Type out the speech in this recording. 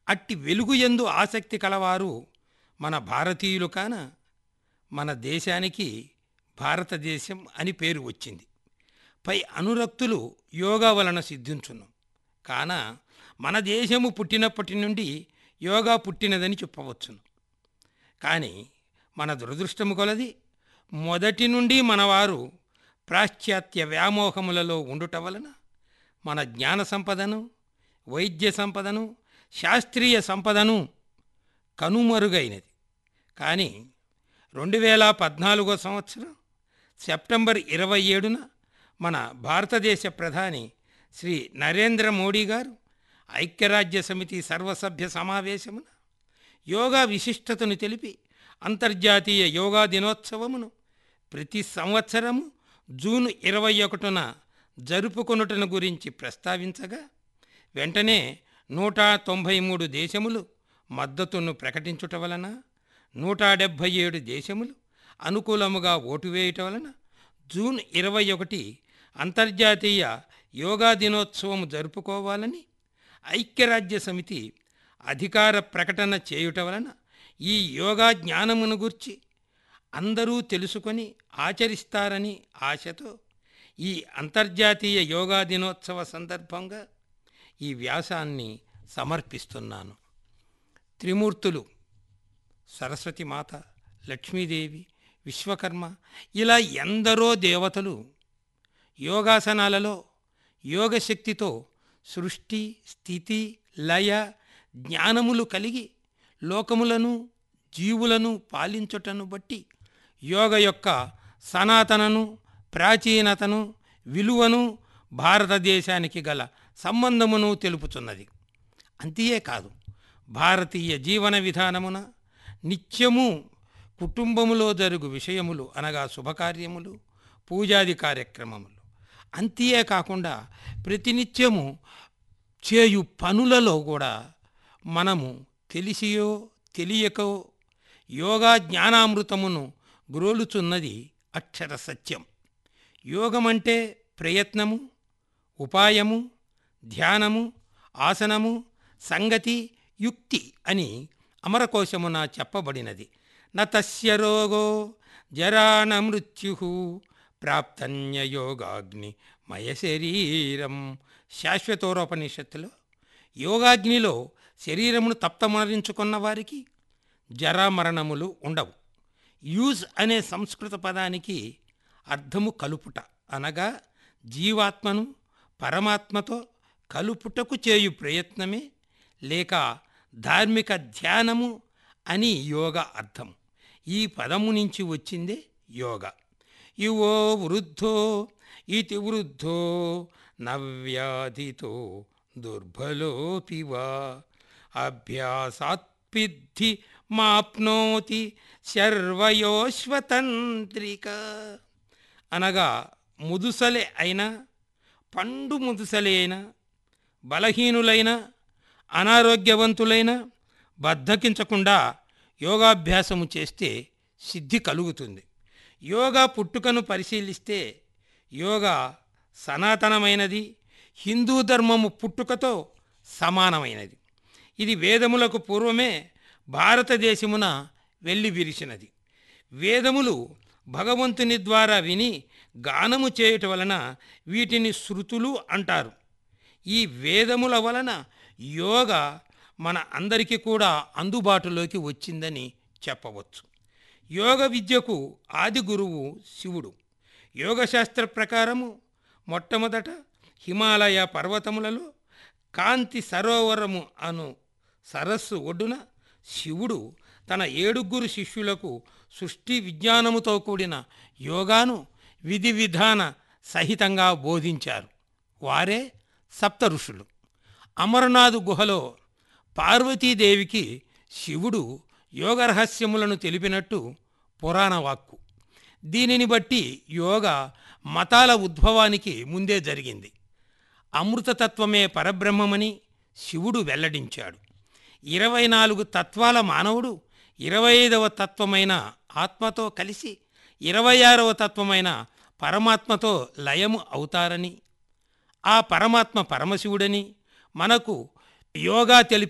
అట్టి వెలుగు ఎందు ఆసక్తి కలవారు మన భారతీయులు కాన మన దేశానికి భారతదేశం అని పేరు వచ్చింది పై అనురక్తులు యోగా వలన సిద్ధించును కాన మన దేశము పుట్టినప్పటి నుండి యోగా పుట్టినదని చెప్పవచ్చును కానీ మన దురదృష్టము కొలది మొదటి నుండి మనవారు పాశ్చాత్య వ్యామోహములలో ఉండుట వలన మన జ్ఞాన సంపదను వైద్య సంపదను శాస్త్రీయ సంపదను కనుమరుగైనది కానీ రెండు వేల పద్నాలుగో సంవత్సరం సెప్టెంబర్ ఇరవై ఏడున మన భారతదేశ ప్రధాని శ్రీ నరేంద్ర మోడీ గారు ఐక్యరాజ్య సమితి సర్వసభ్య సమావేశమున యోగా విశిష్టతను తెలిపి అంతర్జాతీయ యోగా దినోత్సవమును ప్రతి సంవత్సరము జూన్ ఇరవై ఒకటిన జరుపుకొనుటను గురించి ప్రస్తావించగా వెంటనే నూట తొంభై మూడు దేశములు మద్దతును ప్రకటించుట వలన నూట డెబ్భై ఏడు దేశములు అనుకూలముగా ఓటు వేయుట వలన జూన్ ఇరవై ఒకటి అంతర్జాతీయ యోగా దినోత్సవం జరుపుకోవాలని ఐక్యరాజ్య సమితి అధికార ప్రకటన చేయుట వలన ఈ యోగా జ్ఞానమును గుర్చి అందరూ తెలుసుకొని ఆచరిస్తారని ఆశతో ఈ అంతర్జాతీయ యోగా దినోత్సవ సందర్భంగా ఈ వ్యాసాన్ని సమర్పిస్తున్నాను త్రిమూర్తులు సరస్వతి మాత లక్ష్మీదేవి విశ్వకర్మ ఇలా ఎందరో దేవతలు యోగాసనాలలో యోగశక్తితో సృష్టి స్థితి లయ జ్ఞానములు కలిగి లోకములను జీవులను పాలించుటను బట్టి యోగ యొక్క సనాతనను ప్రాచీనతను విలువను భారతదేశానికి గల సంబంధమును తెలుపుతున్నది అంతే కాదు భారతీయ జీవన విధానమున నిత్యము కుటుంబములో జరుగు విషయములు అనగా శుభకార్యములు పూజాది కార్యక్రమములు అంతే కాకుండా ప్రతినిత్యము చేయు పనులలో కూడా మనము తెలిసియో తెలియకో యోగా జ్ఞానామృతమును గ్రోలుచున్నది అక్షర సత్యం యోగమంటే ప్రయత్నము ఉపాయము ధ్యానము ఆసనము సంగతి యుక్తి అని అమరకోశమున చెప్పబడినది నతస్య రోగో జరాన మృత్యు ప్రాప్తన్య యోగాగ్ని మయ శరీరం శాశ్వతోరోపనిషత్తులో యోగాగ్నిలో శరీరమును తప్తమరించుకున్న వారికి జరామరణములు ఉండవు యూజ్ అనే సంస్కృత పదానికి అర్థము కలుపుట అనగా జీవాత్మను పరమాత్మతో కలుపుటకు చేయు ప్రయత్నమే లేక ధార్మిక ధ్యానము అని యోగ అర్థం ఈ పదము నుంచి వచ్చిందే యోగ యువో వృద్ధో ఇతి వృద్ధో నవ్యాధితో దుర్బలోపి వా అభ్యాసాత్పిద్ధి మాప్నోతి శర్వయోశ్వతంత్రిక అనగా ముదుసలే అయినా పండు ముదుసలే అయినా బలహీనులైన అనారోగ్యవంతులైన బద్ధకించకుండా యోగాభ్యాసము చేస్తే సిద్ధి కలుగుతుంది యోగా పుట్టుకను పరిశీలిస్తే యోగా సనాతనమైనది హిందూ ధర్మము పుట్టుకతో సమానమైనది ఇది వేదములకు పూర్వమే భారతదేశమున వెళ్ళి విరిసినది వేదములు భగవంతుని ద్వారా విని గానము చేయుట వలన వీటిని శృతులు అంటారు ఈ వేదముల వలన యోగ మన అందరికీ కూడా అందుబాటులోకి వచ్చిందని చెప్పవచ్చు యోగ విద్యకు ఆది గురువు శివుడు యోగశాస్త్ర ప్రకారము మొట్టమొదట హిమాలయ పర్వతములలో కాంతి సరోవరము అను సరస్సు ఒడ్డున శివుడు తన ఏడుగురు శిష్యులకు సృష్టి విజ్ఞానముతో కూడిన యోగాను విధి విధాన సహితంగా బోధించారు వారే సప్త ఋషులు అమరనాథ్ గుహలో పార్వతీదేవికి శివుడు యోగ రహస్యములను తెలిపినట్టు పురాణ వాక్కు దీనిని బట్టి యోగ మతాల ఉద్భవానికి ముందే జరిగింది అమృతతత్వమే పరబ్రహ్మమని శివుడు వెల్లడించాడు ఇరవై నాలుగు తత్వాల మానవుడు ఇరవై ఐదవ తత్వమైన ఆత్మతో కలిసి ఇరవై ఆరవ తత్వమైన పరమాత్మతో లయము అవుతారని ఆ పరమాత్మ పరమశివుడని మనకు యోగా తెలిపి